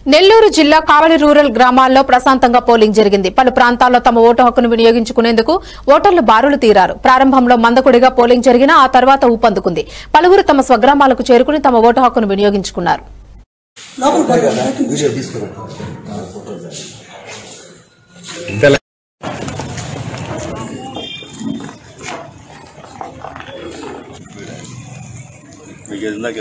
నెల్లూరు జిల్లా కావలి రూరల్ గ్రామాల్లో ప్రశాంతంగా పోలింగ్ జరిగింది పలు ప్రాంతాల్లో తమ ఓటు హక్కును వినియోగించుకునేందుకు ఓటర్లు బారులు తీరారు ప్రారంభంలో మందకొడిగా పోలింగ్ జరిగినా ఆ తర్వాత ఊపందుకుంది పలువురు తమ స్వగ్రామాలకు చేరుకుని తమ ఓటు హక్కును వినియోగించుకున్నారు మీకు ఇందాక